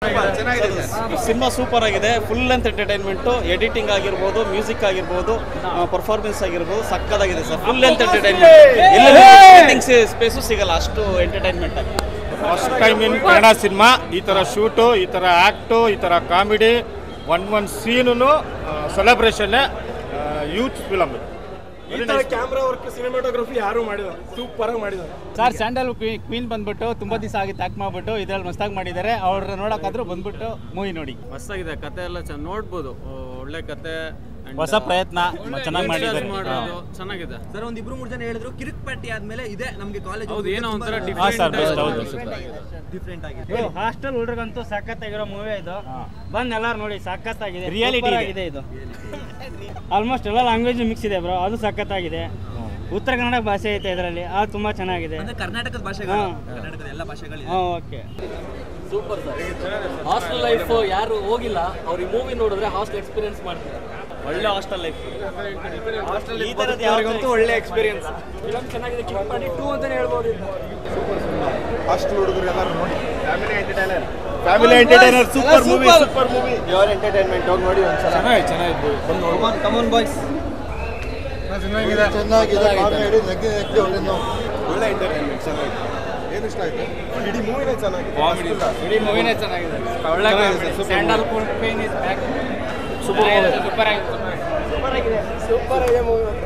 Cinema super ಆಗಿದೆ full length entertainment editing ಆಗಿರ್ಬೋದು music ಆಗಿರ್ಬೋದು ಪರ್ಫಾರ್ಮೆನ್ಸ್ ಆಗಿರ್ಬೋದು ಸಕ್ಕದಾಗಿದೆ ಸರ್ ಫುಲ್ ಲೆಂತ್ ಎಂಟರ್ಟೈನ್ಮೆಂಟ್ ಎಲ್ಲಿ ಸ್ಪೇಸು ಸಿಗಲ್ಲ ಅಷ್ಟು ಎಂಟರ್ಟೈನ್ಮೆಂಟ್ ಆಗಿದೆ first time in Kannada cinema ಈ ಥರ ಶೂಟು ಈ ಥರ ಆ್ಯಕ್ಟು ಈ ಥರ ಕಾಮಿಡಿ ಒನ್ ಒನ್ ಸೀನು ಸೆಲೆಬ್ರೇಷನ್ನೇ youth film camera work cinematography ಯಾರು ಮಾಡಿದ ಸೂಪರ್ ಆಗಿ ಮಾಡಿದ್ದಾರೆ ಸರ್ ಸ್ಯಾಂಡಲ್ ಕ್ವೀನ್ ಬಂದ್ಬಿಟ್ಟು ತುಂಬಾ ದಿವಸ ಆಗಿತ್ತು ಆಕ್ಟ್ ಮಾಡ್ಬಿಟ್ಟು ಇದ್ರಲ್ಲಿ ಮಸ್ತಾಗಿ ಮಾಡಿದ್ದಾರೆ ಅವ್ರ ನೋಡೋಕ್ಕಾದ್ರೂ ಬಂದ್ಬಿಟ್ಟು ಮೂವಿ ನೋಡಿ ಮಸ್ತಾಗಿದೆ ಕತೆ ಎಲ್ಲ ಚೆನ್ನ ನೋಡ್ಬೋದು ಒಳ್ಳೆ ಕತೆ and, ಹೊಸ ಪ್ರಯತ್ನ ಚೆನ್ನಾಗಿ ಮಾಡಿದ್ದಾರೆ ಮಾಡೋದು ಚೆನ್ನಾಗಿದೆ ಸರ್ ಒಂದ್ ಇಬ್ರು ಮೂರು ಜನ ಹೇಳಿದ್ರು ಕಿರಿಕ್ ಪಾರ್ಟಿ ಆದ್ಮೇಲೆ ಇದೆ ನಮ್ಗೆ ಕಾಲೇಜ್ ಹೌದು ಏನೋ ಒಂಥರ ಹಾ ಸರ್ ಬೆಸ್ಟ್ ಡಿಫ್ರೆಂಟ್ ಹೌದು ಡಿಫ್ರೆಂಟ್ ಆಗಿದೆ ಹಾಸ್ಟೆಲ್ ಹುಡುಗಂತೂ ಸಖತ್ತಾಗಿರೋ ಮೂವಿ ಇದು ಬಂದ್ ಎಲ್ಲಾರು ನೋಡಿ ಸಖತ್ತಾಗಿದೆ Reality Super ಇದೆ. ಆಗಿದೆ ಇದು ಆಲ್ಮೋಸ್ಟ್ ಎಲ್ಲ ಲ್ಯಾಂಗ್ವೇಜ್ ಮಿಕ್ಸ್ ಇದೆ ಬ್ರೋ ಅದು ಸಖತ್ತಾಗಿದೆ ಉತ್ತರ ಕನ್ನಡ ಭಾಷೆ ಐತೆ ಇದರಲ್ಲಿ ಅದು ತುಂಬಾ ಚೆನ್ನಾಗಿದೆ ಅಂದ್ರೆ ಕರ್ನಾಟಕದ ಭಾಷೆಗಳು ಹಾ. ಕರ್ನಾಟಕದ ಎಲ್ಲ ಭಾಷೆಗಳಿದೆ ಹಾಂ okay super sir hostel life ಯಾರು ಹೋಗಿಲ್ಲ ಅವ್ರು ಈ ಮೂವಿ ನೋಡಿದ್ರೆ ಹಾಸ್ಟೆಲ್ ಎಕ್ಸ್ಪೀರಿಯನ್ಸ್ ಮಾಡ್ತಾರೆ ಒಳ್ಳೆ ಹಾಸ್ಟೆಲ್ ಲೈಫ್ ಈ ಥರದ್ದು ಒಳ್ಳೆ ಎಕ್ಸ್ಪೀರಿಯನ್ಸ್ ಫಿಲಮ್ ಚೆನ್ನಾಗಿದೆ ಕಿಕ್ ಮಾಡಿ ಟೂ ಅಂತಾನೆ ಹೇಳ್ಬೋದು ಹಾಸ್ಟೆಲ್ ಹುಡುಗರು ಎಲ್ಲರೂ ನೋಡಿ family entertainer family entertainer super movie super movie pure entertainment ಹೋಗಿ ನೋಡಿ ಒಂದ್ಸಲ ಚೆನ್ನಾಗಿ ಚೆನ್ನಾಗಿ ಕಮನ್ ಬಾಯ್ಸ್ ಚೆನ್ನಾಗಿದೆ ಚೆನ್ನಾಗಿದೆ ಕಾಮಿಡಿ ನಗ್ಗಿ ನಗ್ಗಿ ಒಳ್ಳೆ ಒಳ್ಳೆ ಎಂಟರ್ಟೈನ್ಮೆಂಟ್ ಚೆನ್ನಾಗಿದೆ ಏನು ಇಷ್ಟ ಆಯ್ತು ಇಡೀ ಮೂವಿನೇ ಚೆನ್ನಾಗಿದೆ ಕಾಮಿಡಿ ಇಡೀ ಮೂವಿನೇ ಚೆನ್ನಾಗಿದೆ ಒಳ್ಳೆ sandal queen is back super super ಆಗಿದೆ ಸೂಪರ್ ಆಗಿದೆ ಮೂವಿ